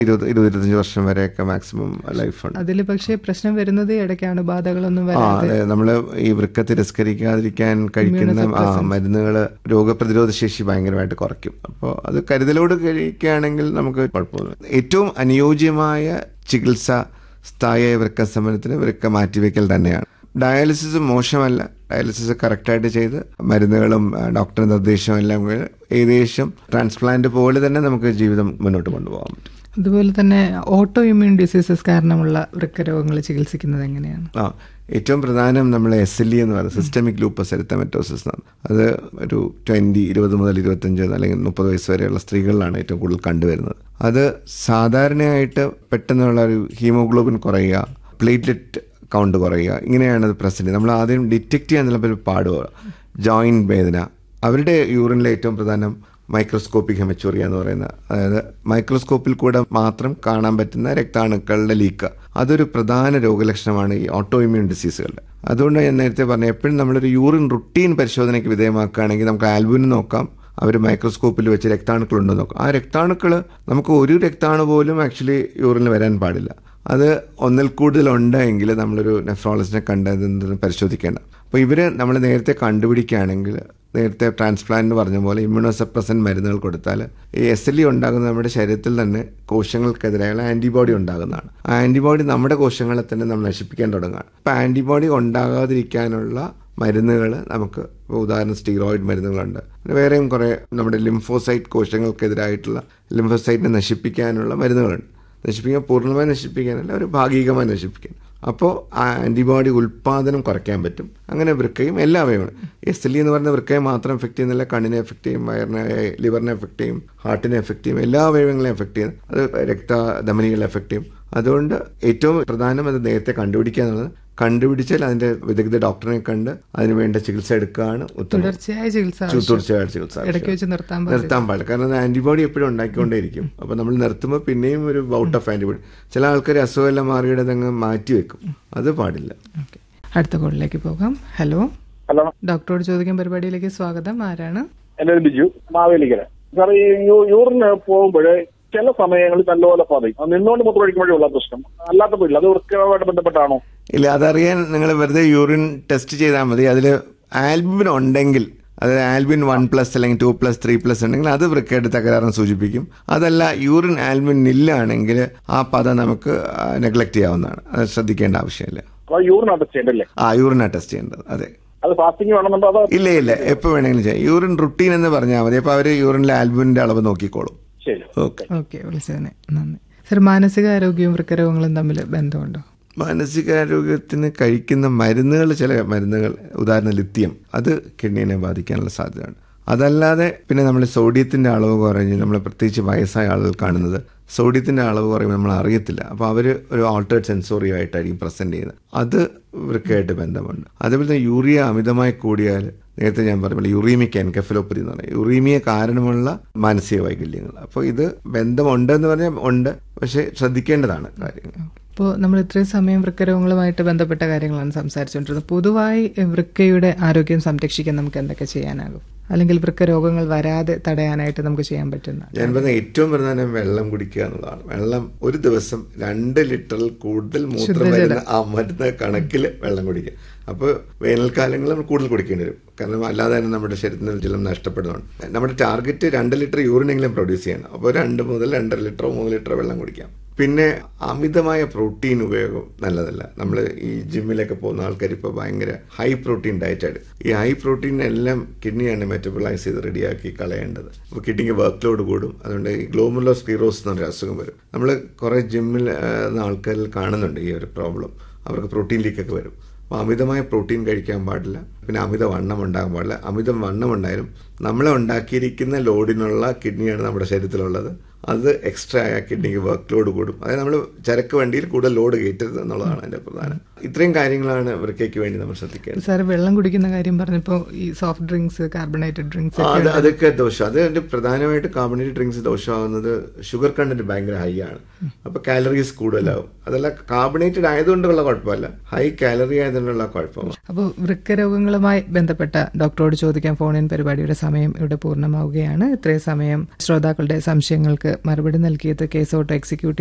ഇരുപത് ഇരുപത് ഇരുപത്തഞ്ച് വർഷം വരെയൊക്കെ മാക്സിമം ലൈഫുണ്ട് അതിൽ പക്ഷേ പ്രശ്നം വരുന്നത് ഇടയ്ക്കാണ് ബാധകളൊന്നും ആ വരാതെ അതെ നമ്മള് ഈ വൃക്ക തിരസ്കരിക്കാതിരിക്കാൻ കഴിക്കുന്ന ആ മരുന്നുകൾ രോഗപ്രതിരോധ ശേഷി ഭയങ്കരമായിട്ട് കുറയ്ക്കും അപ്പോൾ അത് കരുതലോട് കഴിക്കുകയാണെങ്കിൽ നമുക്ക് കുഴപ്പമൊന്നും ഏറ്റവും അനുയോജ്യമായ ചികിത്സ സ്ഥായിയായ വൃക്ക സമരത്തിന് വൃക്ക മാറ്റിവെക്കൽ തന്നെയാണ് ഡയാലിസിസ് മോശമല്ല ഡയാലിസിസ് കറക്റ്റായിട്ട് ചെയ്ത് മരുന്നുകളും ആ, ഡോക്ടറുടെ നിർദ്ദേശവും എല്ലാം കൂടി ഏകദേശം ട്രാൻസ്പ്ലാന്റ് പോലെ തന്നെ നമുക്ക് ജീവിതം മുന്നോട്ട് കൊണ്ടുപോകാൻ പറ്റും അതുപോലെ തന്നെ ഓട്ടോ ഇമ്മ്യൂൺ ഡിസീസസ് കാരണമുള്ള വൃക്കരോഗങ്ങൾ ചികിത്സിക്കുന്നത് എങ്ങനെയാണ് ആ ഏറ്റവും പ്രധാനം നമ്മൾ എസ് എൽ ഇ എന്ന് പറയുന്നത് സിസ്റ്റമിക് ലൂപ്പസ് എരിത്തമെറ്റോസിസ് എന്നാണ് അത് ഒരു ട്വൻറ്റി ഇരുപത് മുതൽ ഇരുപത്തഞ്ച് അല്ലെങ്കിൽ മുപ്പത് വയസ്സ് വരെയുള്ള സ്ത്രീകളിലാണ് ഏറ്റവും കൂടുതൽ കണ്ടുവരുന്നത് അത് സാധാരണയായിട്ട് പെട്ടെന്നുള്ള ഒരു ഹീമോഗ്ലോബിൻ കുറയുക പ്ലേറ്റ്ലെറ്റ് കൗണ്ട് കുറയുക ഇങ്ങനെയാണ് അത് പ്രസൻറ്റ് നമ്മൾ ആദ്യം ഡിറ്റക്ട് ചെയ്യാൻ ചിലപ്പോൾ പാടുക ജോയിൻറ്റ് വേദന അവരുടെ യൂറിനിലെ ഏറ്റവും പ്രധാനം മൈക്രോസ്കോപ്പിക് ഹെമച്ചോറിയ എന്ന് പറയുന്ന അതായത് മൈക്രോസ്കോപ്പിൽ കൂടെ മാത്രം കാണാൻ പറ്റുന്ന രക്താണുക്കളുടെ ലീക്ക് അതൊരു പ്രധാന രോഗലക്ഷണമാണ് ഈ ഓട്ടോ ഇമ്മ്യൂൺ ഡിസീസുകളുടെ അതുകൊണ്ട് ഞാൻ നേരത്തെ പറഞ്ഞു എപ്പോഴും നമ്മളൊരു യൂറിൻ റുട്ടീൻ പരിശോധനയ്ക്ക് വിധേയമാക്കുകയാണെങ്കിൽ നമുക്ക് ആൽബുവിന് നോക്കാം അവർ മൈക്രോസ്കോപ്പിൽ വെച്ച് രക്താണുക്കളുണ്ടോ നോക്കാം ആ രക്താണുക്കൾ നമുക്ക് ഒരു രക്താണു പോലും ആക്ച്വലി യൂറിനിൽ വരാൻ പാടില്ല അത് ഒന്നിൽ കൂടുതൽ ഉണ്ടെങ്കിൽ നമ്മളൊരു നെഫ്രോളജിനെ കണ്ടതെന്ന് പരിശോധിക്കേണ്ട അപ്പോൾ ഇവർ നമ്മൾ നേരത്തെ കണ്ടുപിടിക്കുകയാണെങ്കിൽ നേരത്തെ ട്രാൻസ്പ്ലാന്റ് പറഞ്ഞ പോലെ ഇമ്മ്യൂണോസപ്രസൻ മരുന്നുകൾ കൊടുത്താൽ ഈ എസ് എൽ ഇ ഉണ്ടാകുന്ന നമ്മുടെ ശരീരത്തിൽ തന്നെ കോശങ്ങൾക്കെതിരെയുള്ള ആന്റിബോഡി ഉണ്ടാകുന്നതാണ് ആ ആന്റിബോഡി നമ്മുടെ കോശങ്ങളെ തന്നെ നമ്മൾ നശിപ്പിക്കാൻ തുടങ്ങുകയാണ് അപ്പോൾ ആന്റിബോഡി ഉണ്ടാകാതിരിക്കാനുള്ള മരുന്നുകൾ നമുക്ക് ഇപ്പോൾ ഉദാഹരണം സ്റ്റീറോയിഡ് മരുന്നുകളുണ്ട് പിന്നെ വേറെയും കുറേ നമ്മുടെ ലിംഫോസൈറ്റ് കോശങ്ങൾക്കെതിരായിട്ടുള്ള ലിംഫോസൈറ്റിനെ നശിപ്പിക്കാനുള്ള മരുന്നുകളുണ്ട് നശിപ്പിക്കാൻ പൂർണ്ണമായി നശിപ്പിക്കാനല്ല ഒരു ഭാഗികമായി നശിപ്പിക്കാൻ അപ്പോൾ ആ ആൻറ്റിബോഡി ഉൽപ്പാദനം കുറയ്ക്കാൻ പറ്റും അങ്ങനെ വൃക്കയും എല്ലാ അവയവങ്ങളും എസ് എൽ ഇ എന്ന് പറയുന്ന വൃക്കയെ മാത്രം എഫക്ട് ചെയ്യുന്നില്ല കണ്ണിനെ എഫക്ട് ചെയ്യും വയറിനെ ലിവറിനെ എഫക്ട് ചെയ്യും ഹാർട്ടിനെ എഫക്ട് ചെയ്യും എല്ലാ അവയവങ്ങളെയും എഫക്ട് ചെയ്യും അത് രക്തധമനികളെ എഫക്ട് ചെയ്യും അതുകൊണ്ട് ഏറ്റവും പ്രധാനം അത് നേരത്തെ കണ്ടുപിടിക്കുക എന്നുള്ളത് കണ്ടുപിടിച്ചാൽ അതിന്റെ വിദഗ്ധ ഡോക്ടറെ കണ്ട് അതിന് വേണ്ട ചികിത്സ എടുക്കുകയാണ് ഉത്തമം തുടർച്ചയായ ചികിത്സ ചു- തീർച്ചയായും ചികിത്സ ഇടയ്ക്ക് ആവശ്യം. വെച്ച് നിർത്താൻ പാടില്ല നിർത്താൻ പാടില്ല കാരണം അത് ആന്റിബോഡി എപ്പോഴും ഉണ്ടാക്കിക്കൊണ്ടേയിരിക്കും അപ്പൊ നമ്മൾ നിർത്തുമ്പോൾ പിന്നെയും ഒരു ബൗട്ട് ഓഫ് ആന്റിബോഡി ചില ആൾക്കാർ അസുഖമെല്ലാം മാറിയുടെ അങ്ങ് മാറ്റി വെക്കും അത് പാടില്ല ഓക്കെ അടുത്ത കോളിലേക്ക് പോകാം ഹലോ ഹലോ ഡോക്ടറോട് ചോദിക്കാൻ പരിപാടിയിലേക്ക് സ്വാഗതം ആരാണ് എന്റെ പേര് ബിജു മാവേലിക്കര സാർ ഈ യൂ- യൂറിന് പോകുമ്പോൾ ചില സമയങ്ങളിൽ നല്ലപോലെ പതയും അത് നിന്നുകൊണ്ട് മൂത്രം ഒഴിക്കുമ്പോഴേ ഉള്ള പ്രശ്നം അല്ലാത്തപ്പോൾ ഇല്ല അത് വൃക്കമായിട്ട് ബന്ധപ്പെട്ടാണോ ഇല്ല അതറിയാൻ നിങ്ങൾ വെറുതെ യൂറിൻ ടെസ്റ്റ് ചെയ്താൽ മതി അതിൽ ആൽബിൻ ഉണ്ടെങ്കിൽ അതായത് ആൽബിൻ വൺ പ്ലസ് അല്ലെങ്കിൽ ടു പ്ലസ് ത്രീ പ്ലസ് ഉണ്ടെങ്കിൽ അത് വൃക്കയുടെ തകരാറിന് സൂചിപ്പിക്കും അതല്ല യൂറിൻ ആൽബിൻ ഇല്ലാണെങ്കിൽ ആ പദം നമുക്ക് നെഗ്ലക്ട് ചെയ്യാവുന്നതാണ് അത് ശ്രദ്ധിക്കേണ്ട ആവശ്യമില്ല അപ്പൊ യൂറിൻ അടച്ച് ചെയ്യണ്ടല്ലേ ആ യൂറിനാ ടെസ്റ്റ് ചെയ്യേണ്ടത് അതെ അത് ഫാസ്റ്റിംഗ് വേണമെന്നുണ്ടോ അതോ ഇല്ല ഇല്ല എപ്പോൾ വേണമെങ്കിലും ചെയ്യാം യൂറിൻ റുട്ടീൻ എന്ന് പറഞ്ഞാൽ മതി അപ്പോൾ അവർ യൂറിനിലെ ആൽബുമിൻ്റെ അളവ് നോക്കിക്കോളും ശരി ഓക്കെ ഓക്കെ വിളിച്ചതിന് നന്ദി സർ മാനസികാരോഗ്യവും വൃക്കരോഗങ്ങളും തമ്മിൽ ബന്ധമുണ്ടോ മാനസികാരോഗ്യത്തിന് കഴിക്കുന്ന മരുന്നുകൾ ചില മരുന്നുകൾ ഉദാഹരണം ലിത്യം അത് കിഡ്നീനെ ബാധിക്കാനുള്ള സാധ്യതയുണ്ട് അതല്ലാതെ പിന്നെ നമ്മൾ സോഡിയത്തിന്റെ അളവ് കുറഞ്ഞ് നമ്മൾ പ്രത്യേകിച്ച് വയസ്സായ ആളുകൾ കാണുന്നത് സോഡിയത്തിന്റെ അളവ് കുറയുമ്പോൾ നമ്മൾ അറിയത്തില്ല അപ്പോൾ അവർ ഒരു ആൾട്ടേഡ് സെൻസോറിയോ ആയിട്ടായിരിക്കും പ്രസന്റ് ചെയ്യുന്നത് അത് വൃക്കയായിട്ട് ബന്ധമുണ്ട് അതേപോലെ തന്നെ യൂറിയ അമിതമായി കൂടിയാൽ നേരത്തെ ഞാൻ പറഞ്ഞ പോലെ യുറീമിക് എൻകഫലോപ്പതി എന്ന് പറയും യുറീമിയ കാരണമുള്ള മാനസിക വൈകല്യങ്ങൾ അപ്പോൾ ഇത് ബന്ധമുണ്ടെന്ന് പറഞ്ഞാൽ ഉണ്ട് പക്ഷേ ശ്രദ്ധിക്കേണ്ടതാണ് കാര്യങ്ങൾ ഇപ്പോൾ നമ്മൾ ഇത്രയും സമയം വൃക്കരോഗങ്ങളുമായിട്ട് ബന്ധപ്പെട്ട കാര്യങ്ങളാണ് സംസാരിച്ചുകൊണ്ടിരുന്നത് പൊതുവായി വൃക്കയുടെ ആരോഗ്യം സംരക്ഷിക്കാൻ നമുക്ക് എന്തൊക്കെ ചെയ്യാനാകും അല്ലെങ്കിൽ വൃക്കരോഗങ്ങൾ വരാതെ തടയാനായിട്ട് നമുക്ക് ചെയ്യാൻ പറ്റുന്ന ഞാൻ പറഞ്ഞ ഏറ്റവും പ്രധാനം വെള്ളം കുടിക്കുക എന്നുള്ളതാണ് വെള്ളം ഒരു ദിവസം രണ്ട് ലിറ്ററിൽ കൂടുതൽ മൂത്രം വരുന്ന ആ മരുന്ന് കണക്കിൽ വെള്ളം കുടിക്കുക അപ്പോൾ വേനൽക്കാലങ്ങളിൽ നമ്മൾ കൂടുതൽ കുടിക്കേണ്ടി വരും കാരണം അല്ലാതെ തന്നെ നമ്മുടെ ശരീരത്തിന് ജലം നഷ്ടപ്പെടുന്നുണ്ട് നമ്മുടെ ടാർഗറ്റ് രണ്ട് ലിറ്റർ യൂറിനെങ്കിലും പ്രൊഡ്യൂസ് ചെയ്യണം അപ്പോൾ രണ്ട് മുതൽ രണ്ടര ലിറ്ററോ മൂന്ന് ലിറ്ററോ വെള്ളം കുടിക്കാം പിന്നെ അമിതമായ പ്രോട്ടീൻ ഉപയോഗം നല്ലതല്ല നമ്മൾ ഈ ജിമ്മിലൊക്കെ പോകുന്ന ആൾക്കാർ ഇപ്പോൾ ഭയങ്കര ഹൈ പ്രോട്ടീൻ ഡയറ്റായിട്ട് ഈ ഹൈ പ്രോട്ടീൻ എല്ലാം കിഡ്നിയാണ് മെറ്റബിളൈസ് ചെയ്ത് റെഡിയാക്കി കളയേണ്ടത് അപ്പോൾ കിഡ്നിക്ക് വർക്ക് ലോഡ് കൂടും അതുകൊണ്ട് ഈ ഗ്ലോമുലോ സ്ക്ലീറോസ് എന്നൊരു അസുഖം വരും നമ്മൾ കുറേ ജിമ്മിൽ ആൾക്കാരിൽ കാണുന്നുണ്ട് ഈ ഒരു പ്രോബ്ലം അവർക്ക് പ്രോട്ടീൻ ലീക്കൊക്കെ വരും അപ്പോൾ അമിതമായ പ്രോട്ടീൻ കഴിക്കാൻ പാടില്ല പിന്നെ അമിത വണ്ണം ഉണ്ടാകാൻ പാടില്ല അമിത വണ്ണം ഉണ്ടായാലും നമ്മളെ ഉണ്ടാക്കിയിരിക്കുന്ന ലോഡിനുള്ള കിഡ്നിയാണ് നമ്മുടെ ശരീരത്തിലുള്ളത് അത് എക്സ്ട്രാ ആയ കിഡ്നിക്ക് വർക്ക് ലോഡ് കൂടും അതായത് നമ്മൾ ചരക്ക് വണ്ടിയിൽ കൂടുതൽ ലോഡ് കയറ്റരുത് എന്നുള്ളതാണ് അതിൻ്റെ പ്രധാനം ഇത്രയും കാര്യങ്ങളാണ് വൃക്കയ്ക്ക് വേണ്ടി നമ്മൾ ശ്രദ്ധിക്കേണ്ടത് സാർ വെള്ളം കുടിക്കുന്ന കാര്യം പറഞ്ഞപ്പോൾ ഈ സോഫ്റ്റ് ഡ്രിങ്ക്സ് കാർബണേറ്റഡ് ഡ്രിങ്ക്സ് ആ, അത് അതൊക്കെ ദോഷം അത് അതിന്റെ പ്രധാനമായിട്ട് കാർബണേറ്റഡ് ഡ്രിങ്ക്സ് ദോഷമാകുന്നത് ഷുഗർ കണ്ടന്റ് ഭയങ്കര ഹൈ ആണ് അപ്പൊ കാലറീസ് കൂടുതലാവും അതല്ല കാർബണേറ്റഡ് ആയതുകൊണ്ടുള്ള കുഴപ്പമല്ല ഹൈ കാലറി ആയതുകൊണ്ടുള്ള കുഴപ്പമാണ് അപ്പോൾ വൃക്കരോഗങ്ങളുമായി ബന്ധപ്പെട്ട ഡോക്ടറോട് ചോദിക്കാൻ ഫോണിൻ പരിപാടിയുടെ സമയം ഇവിടെ പൂർണ്ണമാവുകയാണ് ഇത്രയും സമയം ശ്രോതാക്കളുടെ സംശയങ്ങൾക്ക് മറുപടി നൽകിയത് കേസ് ഓട്ടോ എക്സിക്യൂട്ടീവ്